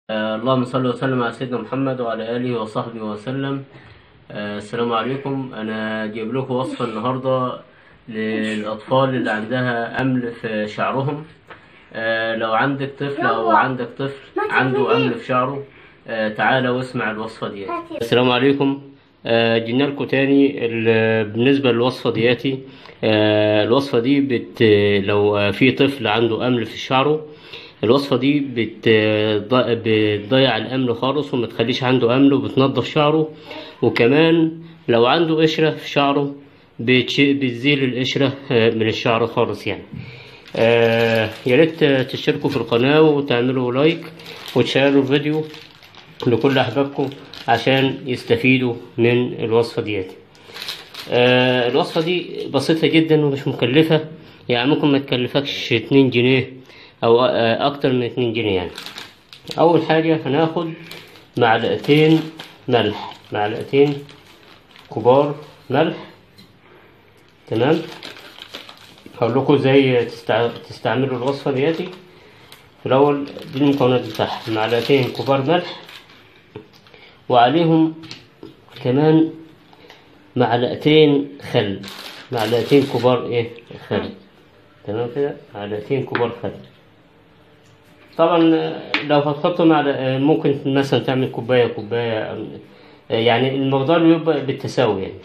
آه، اللهم صل وسلم على سيدنا محمد وعلى آله وصحبه وسلم آه، السلام عليكم أنا جايب لكم وصفة النهاردة للأطفال اللي عندها أمل في شعرهم آه، لو عندك طفل أو عندك طفل عنده أمل في شعره آه، تعالى واسمع الوصفة دي السلام عليكم آه، جينا لكم تاني ال- بالنسبة للوصفة دياتي آه، الوصفة دي بت لو في طفل عنده أمل في شعره الوصفة دي بت... بتضيع الأمل خالص وما تخليش عنده أمل وبتنضف شعره وكمان لو عنده قشرة في شعره بتش... بتزيل القشرة آه، من الشعر خالص يعني آه يا ريت تشتركوا في القناة وتعملوا لايك وتشيروا الفيديو لكل أحبابكم عشان يستفيدوا من الوصفة دياتي آه الوصفة دي بسيطة جدا ومش مكلفة يعني ممكن ما تكلفكش اتنين جنيه أو آه أكتر من اتنين جنيه يعني أول حاجة هناخد معلقتين ملح معلقتين كبار ملح تمام هقول لكم ازاي تستع... تستعملوا الوصفة دياتي في الأول دي المكونات بتاعها معلقتين كبار ملح وعليهم كمان معلقتين خل معلقتين كبار ايه خل تمام كده معلقتين كبار خل طبعا لو هتحطوا معلق ممكن مثلا تعمل كوباية كوباية يعني المقدار بيبقى بالتساوي يعني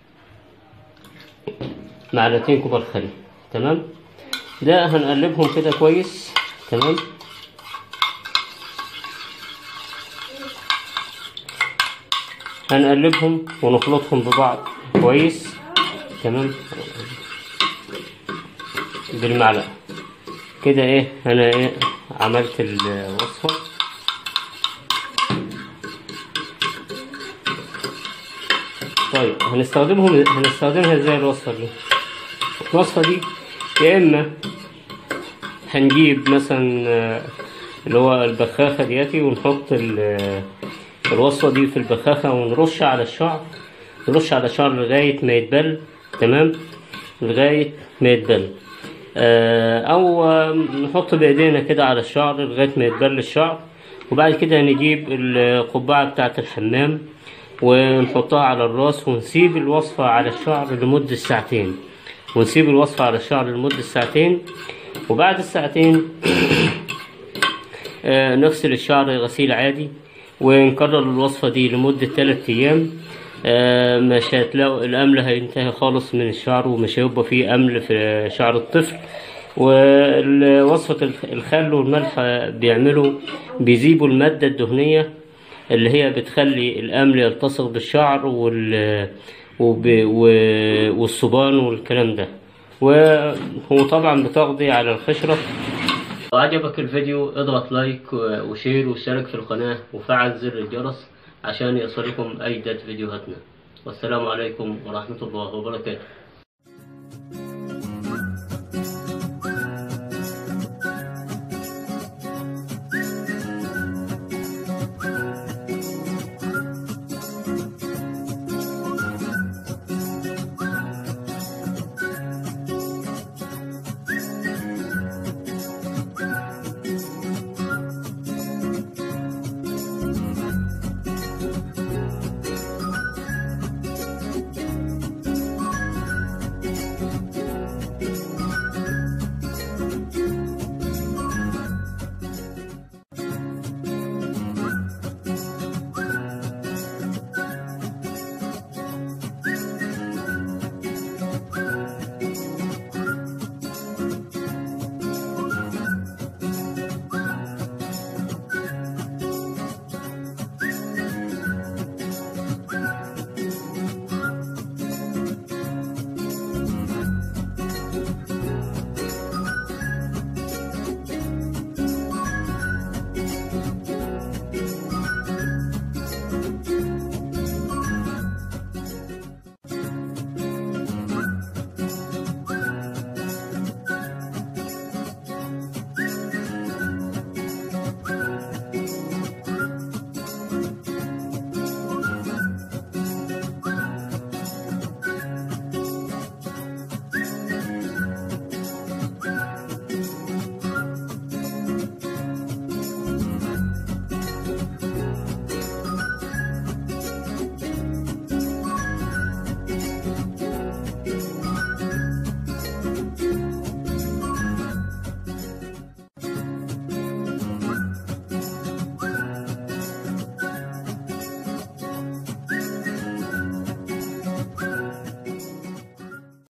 معلقتين كبار خل تمام ده هنقلبهم كده كويس تمام هنقلبهم ونخلطهم ببعض كويس تمام بالمعلقة كده ايه انا ايه عملت الوصفة طيب هنستخدمهم هنستخدمها ازاي الوصفة دي الوصفة دي يا اما هنجيب مثلا آه، اللي هو البخاخة دياتي ونحط ال- الوصفة دي في البخاخة ونرش على الشعر نرش على الشعر لغاية ما يتبل تمام لغاية ما يتبل آه، أو آه، نحط بإيدينا كده على الشعر لغاية ما يتبل الشعر وبعد كده نجيب القبعة بتاعة الحمام ونحطها على الراس ونسيب الوصفة على الشعر لمدة ساعتين ونسيب الوصفة على الشعر لمدة ساعتين وبعد الساعتين آه، نغسل الشعر غسيل عادي ونكرر الوصفة دي لمدة تلات أيام آه، مش هتلاقوا الأمل هينتهي خالص من الشعر ومش هيبقى فيه أمل في شعر الطفل ووصفة الخل والملح بيعملوا بيذيبوا المادة الدهنية اللي هي بتخلي الأمل يلتصق بالشعر وال وب... و... والصبان والكلام ده و- وطبعا بتقضي على الخشرة لو عجبك الفيديو اضغط لايك و- وشير واشترك في القناة وفعل زر الجرس عشان يصلكم أي جديد فيديوهاتنا والسلام عليكم ورحمة الله وبركاته